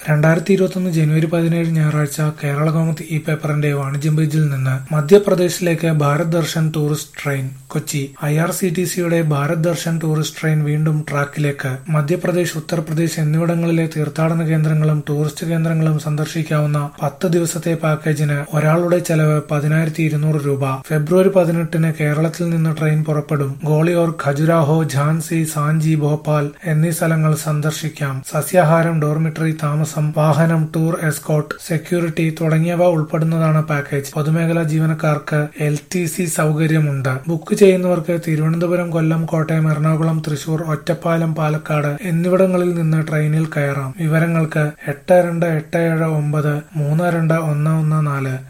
രണ്ടായിരത്തി ഇരുപത്തൊന്ന് ജനുവരി പതിനേഴ് ഞായറാഴ്ച കേരള കൗമുദി ഈ പേപ്പറിന്റെ വാണിജ്യം പേജിൽ നിന്ന് മധ്യപ്രദേശിലേക്ക് Bharat Darshan tourist train Kochi I R C T സിയുടെ ഭാരത് ദർശൻ ടൂറിസ്റ്റ് ട്രെയിൻ വീണ്ടും ട്രാക്കിലേക്ക് മധ്യപ്രദേശ് ഉത്തർപ്രദേശ് എന്നിവിടങ്ങളിലെ തീർത്ഥാടന കേന്ദ്രങ്ങളും ടൂറിസ്റ്റ് കേന്ദ്രങ്ങളും സന്ദർശിക്കാവുന്ന പത്ത് ദിവസത്തെ പാക്കേജിന് ഒരാളുടെ ചെലവ് പതിനായിരത്തി ഇരുന്നൂറ് രൂപ ഫെബ്രുവരി പതിനെട്ടിന് കേരളത്തിൽ നിന്ന് ട്രെയിൻ പുറപ്പെടും ഗോളിയോർ ഖജുരാഹോ ഝാൻസി സാഞ്ചി ഭോപ്പാൽ എന്നീ സ്ഥലങ്ങൾ സന്ദർശിക്കാം സസ്യാഹാരം ഡോർമിറ്ററി താമസം വാഹനം ടൂർ എസ്കോട്ട് സെക്യൂരിറ്റി തുടങ്ങിയവ ഉൾപ്പെടുന്നതാണ് പാക്കേജ് പൊതുമേഖലാ ജീവനക്കാർക്ക് എൽ ടി സി സൗകര്യമുണ്ട് ബുക്ക് ചെയ്യുന്നവർക്ക് തിരുവനന്തപുരം കൊല്ലം കോട്ടയം എറണാകുളം തൃശൂർ ഒറ്റപ്പാലം പാലക്കാട് എന്നിവിടങ്ങളിൽ നിന്ന് ട്രെയിനിൽ കയറാം വിവരങ്ങൾക്ക് എട്ട് രണ്ട് എട്ട് ഏഴ് ഒമ്പത് മൂന്ന് രണ്ട് ഒന്ന് ഒന്ന് നാല്